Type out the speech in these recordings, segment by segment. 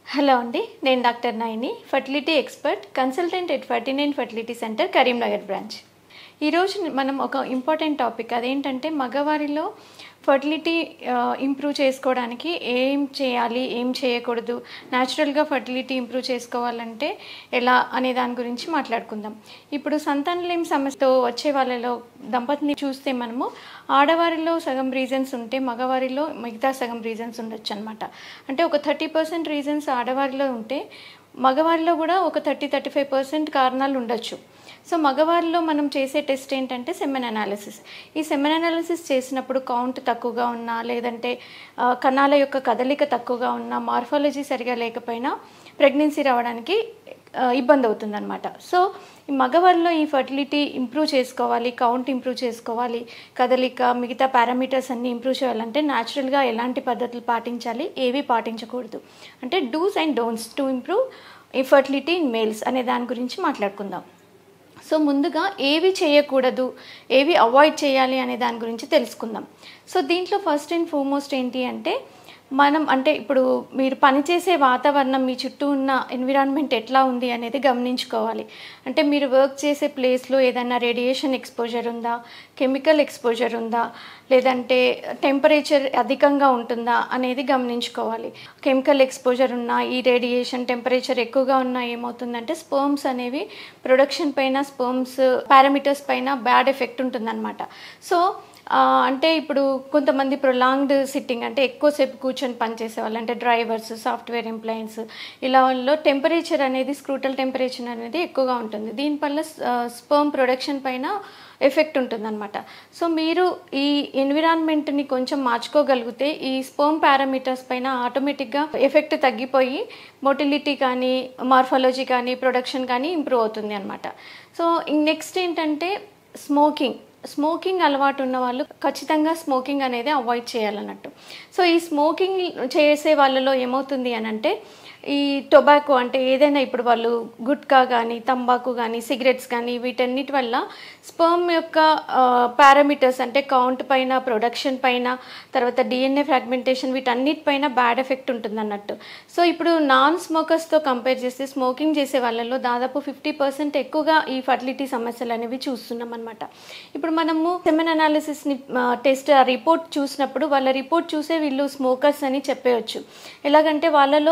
hello అండి నేను doctor Naini fertility expert consultant at forty nine fertility centre Karimnagar branch ఈరోజు మనం ఒక ఇంపార్టెంట్ టాపిక్ అదేంటంటే మగవారిలో ఫర్టిలిటీ ఇంప్రూవ్ చేసుకోవడానికి ఏం చేయాలి ఏం చేయకూడదు న్యాచురల్గా ఫర్టిలిటీ ఇంప్రూవ్ చేసుకోవాలంటే ఎలా అనే దాని గురించి మాట్లాడుకుందాం ఇప్పుడు సంతానలేమి సమస్యతో వచ్చే వాళ్ళలో దంపతిని చూస్తే మనము ఆడవారిలో సగం రీజన్స్ ఉంటే మగవారిలో మిగతా సగం రీజన్స్ ఉండొచ్చు అనమాట అంటే ఒక థర్టీ పర్సెంట్ రీజన్స్ ఆడవారిలో ఉంటే మగవారిలో కూడా ఒక థర్టీ థర్టీ ఫైవ్ పర్సెంట్ కారణాలు ఉండొచ్చు సో మగవారిలో మనం చేసే టెస్ట్ ఏంటంటే సెమెన్ అనాలిసిస్ ఈ సెమెన్ అనాలిసిస్ చేసినప్పుడు కౌంట్ తక్కువగా ఉన్నా లేదంటే ఆ, కణాల యొక్క కదలిక తక్కువగా ఉన్నా మార్ఫాలజీ సరిగా లేకపోయినా ప్రెగ్నెన్సీ రావడానికి ఆ, ఇబ్బంది అవుతుందన్నమాట సో ఈ మగవారిలో ఈ ఫర్టిలిటీ ఇంప్రూవ్ చేసుకోవాలి కౌంట్ ఇంప్రూవ్ చేసుకోవాలి కదలిక మిగతా పారామీటర్స్ అన్ని ఇంప్రూవ్ చేయాలంటే న్యాచురల్గా ఎలాంటి పద్ధతులు పాటించాలి ఏవి పాటించకూడదు అంటే dos and don'ts to improve ఈ ఫర్టిలిటీ ఇన్ మేల్స్ అనే దాని గురించి మాట్లాడుకుందాం సో ముందుగా ఏవి చేయకూడదు ఏవి అవాయిడ్ చేయాలి అనే దాని గురించి తెలుసుకుందాం సో దీంట్లో ఫస్ట్ అండ్ ఫార్మోస్ట్ ఏంటి అంటే మనం అంటే ఇప్పుడు మీరు పనిచేసే వాతావరణం మీ చుట్టూ ఉన్న ఎన్విరాన్మెంట్ ఎట్లా ఉంది అనేది గమనించుకోవాలి అంటే మీరు వర్క్ చేసే ప్లేస్లో ఏదైనా రేడియేషన్ ఎక్స్పోజర్ ఉందా కెమికల్ ఎక్స్పోజర్ ఉందా లేదంటే టెంపరేచర్ అధికంగా ఉంటుందా అనేది గమనించుకోవాలి కెమికల్ ఎక్స్పోజర్ ఉన్నా ఈ రేడియేషన్ టెంపరేచర్ ఎక్కువగా ఉన్నా ఏమవుతుందంటే స్పర్మ్స్ అనేవి ప్రొడక్షన్ పైన స్పర్మ్స్ పారామీటర్స్ పైన బ్యాడ్ ఎఫెక్ట్ ఉంటుందన్నమాట సో ఆ, అంటే ఇప్పుడు కొంతమంది ప్రొలాంగ్డ్ సిట్టింగ్ అంటే ఎక్కువసేపు కూర్చొని పనిచేసే వాళ్ళు అంటే డ్రైవర్స్ సాఫ్ట్వేర్ ఎంప్లాయన్స్ ఇలా వాళ్ళలో టెంపరేచర్ అనేది స్క్రూటల్ టెంపరేచర్ అనేది ఎక్కువగా ఉంటుంది దీనివల్ల స్పర్మ్ ప్రొడక్షన్ పైన ఎఫెక్ట్ ఉంటుందన్నమాట సో మీరు ఈ ఎన్విరాన్మెంట్ని కొంచెం మార్చుకోగలిగితే ఈ స్పర్మ్ పారామీటర్స్ పైన ఆటోమేటిక్గా ఎఫెక్ట్ తగ్గిపోయి మొటిలిటీ కానీ మార్ఫాలజీ కానీ ప్రొడక్షన్ కానీ ఇంప్రూవ్ అవుతుంది అనమాట సో నెక్స్ట్ ఏంటంటే స్మోకింగ్ స్మోకింగ్ అలవాటు ఉన్న వాళ్ళు ఖచ్చితంగా స్మోకింగ్ అనేది అవాయిడ్ చేయాలన్నట్టు సో ఈ స్మోకింగ్ చేసే వాళ్ళలో ఏమవుతుంది అని అంటే ఈ టొబాకో అంటే ఏదైనా ఇప్పుడు వాళ్ళు గుట్కా కానీ తంబాకు కానీ సిగరెట్స్ కానీ వీటన్నిటి వల్ల స్పర్మ్ యొక్క పారామీటర్స్ అంటే కౌంట్ పైన ప్రొడక్షన్ పైన తర్వాత డిఎన్ఏ ఫ్రాగ్మెంటేషన్ వీటన్నిటిపైన బ్యాడ్ ఎఫెక్ట్ ఉంటుంది అన్నట్టు సో ఇప్పుడు నాన్ స్మోకర్స్తో కంపేర్ చేస్తే స్మోకింగ్ చేసే వాళ్ళలో దాదాపు ఫిఫ్టీ పర్సెంట్ ఎక్కువగా ఈ ఫర్టిలిటీ సమస్యలు అనేవి చూస్తున్నాం అనమాట ఇప్పుడు మనము సెమెన్ అనాలిసిస్ని టెస్ట్ ఆ రిపోర్ట్ చూసినప్పుడు వాళ్ళ రిపోర్ట్ చూసే వీళ్ళు స్మోకర్స్ అని చెప్పేయచ్చు ఎలాగంటే వాళ్ళలో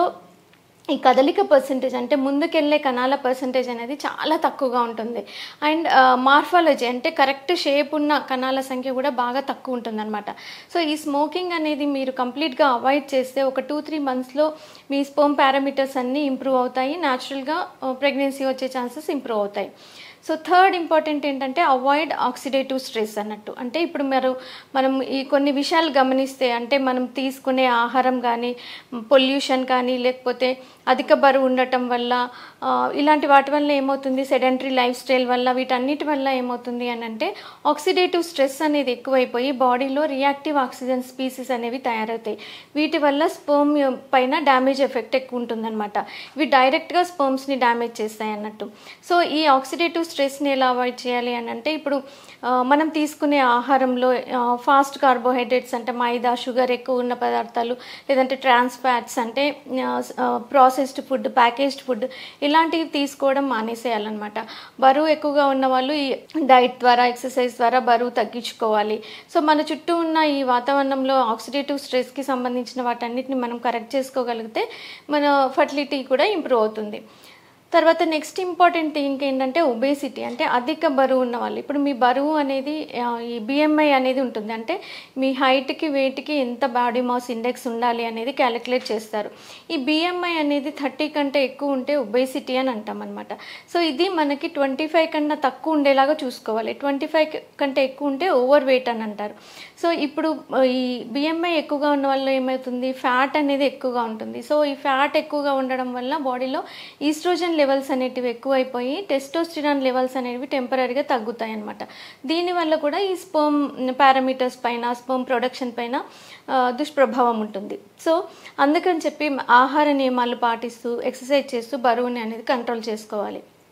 ఈ కదలిక పర్సంటేజ్ అంటే ముందుకెళ్ళే కణాల పర్సంటేజ్ అనేది చాలా తక్కువగా ఉంటుంది అండ్ మార్ఫాలజీ అంటే కరెక్ట్ షేప్ ఉన్న కణాల సంఖ్య కూడా బాగా తక్కువ ఉంటుందన్నమాట సో ఈ స్మోకింగ్ అనేది మీరు కంప్లీట్గా అవాయిడ్ చేస్తే ఒక టూ త్రీ మంత్స్లో మీ స్పోమ్ పారామీటర్స్ అన్నీ ఇంప్రూవ్ అవుతాయి న్యాచురల్గా ప్రెగ్నెన్సీ వచ్చే ఛాన్సెస్ ఇంప్రూవ్ అవుతాయి సో థర్డ్ ఇంపార్టెంట్ ఏంటంటే అవాయిడ్ ఆక్సిడేటివ్ స్ట్రెస్ అన్నట్టు అంటే ఇప్పుడు మీరు మనం ఈ కొన్ని విషయాలు గమనిస్తే అంటే మనం తీసుకునే ఆహారం కానీ పొల్యూషన్ కానీ లేకపోతే అధిక బరువు ఉండటం వల్ల ఆ, ఇలాంటి వాటి వల్ల ఏమవుతుంది సెడెంటరీ లైఫ్ స్టైల్ వల్ల వీటన్నిటి వల్ల ఏమవుతుంది అని అంటే ఆక్సిడేటివ్ స్ట్రెస్ అనేది ఎక్కువైపోయి బాడీలో రియాక్టివ్ ఆక్సిజన్ స్పీసీస్ అనేవి తయారవుతాయి వీటి వల్ల స్పర్మ్ పైన డ్యామేజ్ ఎఫెక్ట్ ఎక్కువ ఉంటుందన్నమాట ఇవి డైరెక్ట్గా స్పర్మ్స్ని డ్యామేజ్ చేస్తాయి అన్నట్టు సో ఈ ఆక్సిడేటివ్ స్ట్రెస్ని ఎలా అవాయిడ్ చేయాలి అని అంటే ఇప్పుడు ఆ, మనం తీసుకునే ఆహారంలో ఫాస్ట్ కార్బోహైడ్రేట్స్ అంటే మైదా షుగర్ ఎక్కువ ఉన్న పదార్థాలు లేదంటే ట్రాన్స్ ఫ్యాట్స్ అంటే ప్రాసెస్డ్ ఫుడ్ ప్యాకేజ్డ్ ఫుడ్ ఇలాంటివి తీసుకోవడం మానేసేయాలన్నమాట బరువు ఎక్కువగా ఉన్న వాళ్ళు ఈ డైట్ ద్వారా ఎక్సర్సైజ్ ద్వారా బరువు తగ్గించుకోవాలి సో మన చుట్టూ ఉన్న ఈ వాతావరణంలో ఆక్సిడేటివ్ స్ట్రెస్కి సంబంధించిన వాటన్నిటిని మనం కరెక్ట్ చేసుకోగలిగితే మన ఫర్టిలిటీ కూడా ఇంప్రూవ్ అవుతుంది తర్వాత నెక్స్ట్ ఇంపార్టెంట్ థింగ్ ఏంటంటే ఒబేసిటీ అంటే అధిక బరువు ఉన్న వాళ్ళు ఇప్పుడు మీ బరువు అనేది ఆ, ఈ బిఎంఐ అనేది ఉంటుంది అంటే మీ హైట్కి వెయిట్కి ఎంత బాడీ మాస్ ఇండెక్స్ ఉండాలి అనేది క్యాలిక్యులేట్ చేస్తారు ఈ బిఎంఐ అనేది థర్టీ కంటే ఎక్కువ ఉంటే ఒబేసిటీ అని అంటాం అనమాట సో ఇది మనకి ట్వంటీ ఫైవ్ కన్నా తక్కువ ఉండేలాగా చూసుకోవాలి ట్వంటీ ఫైవ్ కంటే ఎక్కువ ఉంటే ఓవర్ వెయిట్ అని అంటారు సో ఇప్పుడు ఆ, ఈ బిఎంఐ ఎక్కువగా ఉన్న వాళ్ళు ఏమవుతుంది ఫ్యాట్ అనేది ఎక్కువగా ఉంటుంది సో ఈ ఫ్యాట్ ఎక్కువగా ఉండడం వల్ల బాడీలో ఈస్ట్రోజన్ లెవెల్స్ అనేటివి ఎక్కువైపోయి టెస్టోస్టిరాన్ లెవెల్స్ అనేవి టెంపరీగా తగ్గుతాయి అనమాట దీనివల్ల కూడా ఈ స్పర్మ్ పారామీటర్స్ పైన స్పర్మ్ ప్రొడక్షన్ పైన ఆ, దుష్ప్రభావం ఉంటుంది సో అందుకని చెప్పి ఆహార నియమాలు పాటిస్తూ ఎక్సర్సైజ్ చేస్తూ బరువుని అనేది కంట్రోల్ చేసుకోవాలి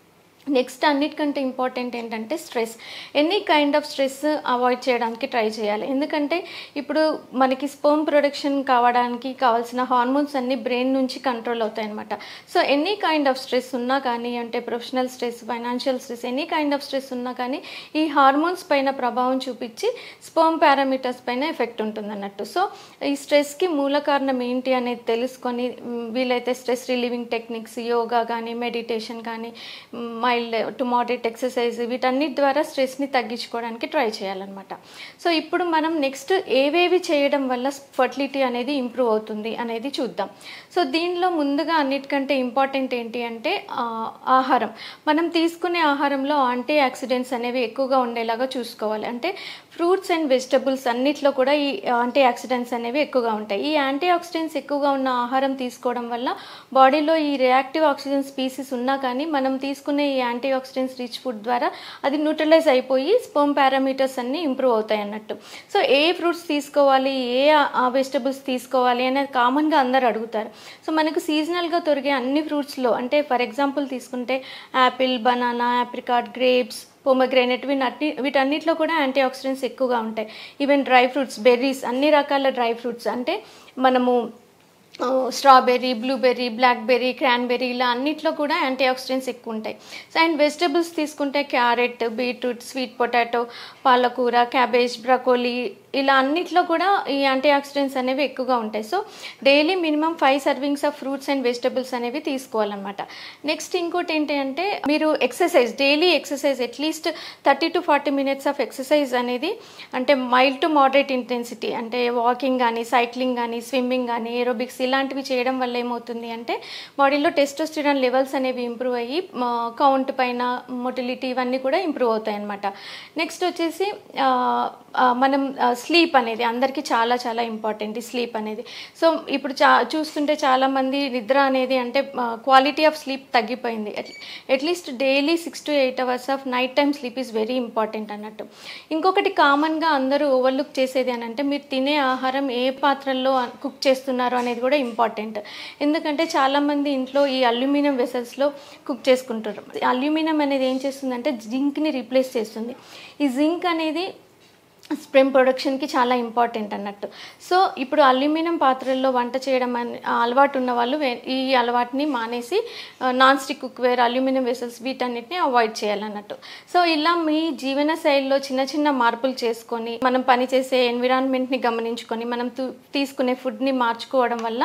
నెక్స్ట్ అన్నిటికంటే ఇంపార్టెంట్ ఏంటంటే stress any kind of stress avoid చేయడానికి ట్రై చేయాలి ఎందుకంటే ఇప్పుడు మనకి స్పోమ్ ప్రొడక్షన్ కావడానికి కావాల్సిన హార్మోన్స్ అన్ని బ్రెయిన్ నుంచి కంట్రోల్ అవుతాయి అనమాట so any kind of stress ఉన్నా కానీ అంటే professional stress financial stress any kind of stress ఉన్నా కానీ ఈ హార్మోన్స్ పైన ప్రభావం చూపించి స్పోమ్ పారామీటర్స్ పైన ఎఫెక్ట్ ఉంటుంది అన్నట్టు సో ఈ స్ట్రెస్కి మూల కారణం ఏంటి అనేది తెలుసుకొని మ్, వీలైతే స్ట్రెస్ రిలీవింగ్ టెక్నిక్స్ యోగా కానీ మెడిటేషన్ కానీ మైల్డ్ టు మోడరేట్ ఎక్సర్సైజ్ వీటన్నిటి ద్వారా స్ట్రెస్ని తగ్గించుకోవడానికి ట్రై చేయాలన్నమాట సో ఇప్పుడు మనం నెక్స్ట్ ఏవేవి చేయడం వల్ల ఫర్టిలిటీ అనేది ఇంప్రూవ్ అవుతుంది అనేది చూద్దాం సో దీనిలో ముందుగా అన్నిటికంటే ఇంపార్టెంట్ ఏంటి అంటే ఆ, ఆహారం మనం తీసుకునే ఆహారంలో యాంటీ ఆక్సిడెంట్స్ అనేవి ఎక్కువగా ఉండేలాగా చూసుకోవాలి అంటే ఫ్రూట్స్ అండ్ వెజిటబుల్స్ అన్నిట్లో కూడా ఈ యాంటీ ఆక్సిడెంట్స్ అనేవి ఎక్కువగా ఉంటాయి ఈ యాంటీ ఆక్సిడెంట్స్ ఎక్కువగా ఉన్న ఆహారం తీసుకోవడం వల్ల బాడీలో ఈ రియాక్టివ్ ఆక్సిజన్ స్పీసీస్ ఉన్నా కానీ మనం తీసుకునే ఈ యాంటీ ఆక్సిడెంట్స్ రిచ్ ఫుడ్ ద్వారా అది న్యూట్రలైజ్ అయిపోయి స్పోమ్ పారామీటర్స్ అన్ని ఇంప్రూవ్ అవుతాయి అన్నట్టు సో ఏ ఫ్రూట్స్ తీసుకోవాలి ఏ వెజిటబుల్స్ తీసుకోవాలి అనేది కామన్గా అందరు అడుగుతారు సో మనకు సీజనల్గా దొరికే అన్ని ఫ్రూట్స్లో అంటే ఫర్ ఎగ్జాంపుల్ తీసుకుంటే apple banana apricot grapes pomegranate వీటి వీటన్నిటిలో కూడా యాంటీ ఆక్సిడెంట్స్ ఎక్కువగా ఉంటాయి ఈవెన్ డ్రై ఫ్రూట్స్ బెర్రీస్ అన్ని రకాల డ్రై ఫ్రూట్స్ అంటే మనము స్ట్రాబెర్రీ బ్లూబెర్రీ బ్లాక్బెర్రీ క్రాన్బెర్రీ ఇలా అన్నిట్లో కూడా యాంటీ ఆక్సిడెంట్స్ ఎక్కువ ఉంటాయి సో అండ్ వెజిటబుల్స్ తీసుకుంటే క్యారెట్ బీట్రూట్ స్వీట్ పొటాటో పాలకూర క్యాబేజ్ బ్రకోలీ ఇలా అన్నిట్లో కూడా ఈ యాంటీ ఆక్సిడెంట్స్ అనేవి ఎక్కువగా ఉంటాయి so daily minimum five servings of fruits and vegetables అనేవి తీసుకోవాలన్నమాట నెక్స్ట్ ఇంకోటి ఏంటి అంటే మీరు exercise daily exercise at least thirty to forty minutes of exercise అనేది అంటే మైల్డ్ టు మోడరేట్ ఇంటెన్సిటీ అంటే వాకింగ్ కానీ సైక్లింగ్ కానీ స్విమ్మింగ్ కానీ ఏరోబిక్స్ ఇలాంటివి చేయడం వల్ల ఏమవుతుంది అంటే బాడీలో టెస్టోస్టిరాన్ లెవెల్స్ అనేవి ఇంప్రూవ్ అయ్యి కౌంట్ పైన మొటిలిటీ ఇవన్నీ కూడా ఇంప్రూవ్ అవుతాయి అన్నమాట నెక్స్ట్ వచ్చేసి ఆ, ఆ, మనం స్లీప్ అనేది అందరికీ చాలా చాలా ఇంపార్టెంట్ ఈ స్లీప్ అనేది సో ఇప్పుడు చా చూస్తుంటే చాలామంది నిద్ర అనేది అంటే క్వాలిటీ ఆఫ్ స్లీప్ తగ్గిపోయింది at least daily six to eight hours of night time sleep is very important అన్నట్టు ఇంకొకటి కామన్గా అందరూ ఓవర్లుక్ చేసేది అని అంటే మీరు తినే ఆహారం ఏ పాత్రల్లో కుక్ చేస్తున్నారు అనేది కూడా ఇంపార్టెంట్ ఎందుకంటే చాలామంది ఇంట్లో ఈ అల్యూమినియం వెసల్స్లో కుక్ చేసుకుంటారు అల్యూమినియం అనేది ఏం చేస్తుందంటే జింక్ని రీప్లేస్ చేస్తుంది ఈ జింక్ అనేది స్ప్రెమ్ ప్రొడక్షన్కి చాలా ఇంపార్టెంట్ అన్నట్టు సో ఇప్పుడు అల్యూమినియం పాత్రల్లో వంట చేయడం అనే ఆ అలవాటు ఉన్న వాళ్ళు వే- ఈ అలవాటుని మానేసి non stick cookware aluminium vessels వీటన్నిటిని అవాయిడ్ చేయాలన్నట్టు సో ఇలా మీ జీవన శైలిలో చిన్న చిన్న మార్పులు చేసుకొని మనం పనిచేసే ఎన్విరాన్మెంట్ని గమనించుకొని మనం తు- తీసుకునే ఫుడ్ని మార్చుకోవడం వల్ల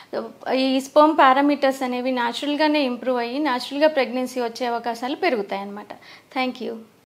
ఈ స్పోమ్ పారామీటర్స్ అనేవి న్యాచురల్గానే ఇంప్రూవ్ అయ్యి న్యాచురల్గా ప్రెగ్నెన్సీ వచ్చే అవకాశాలు పెరుగుతాయి అన్నమాట థ్యాంక్ యూ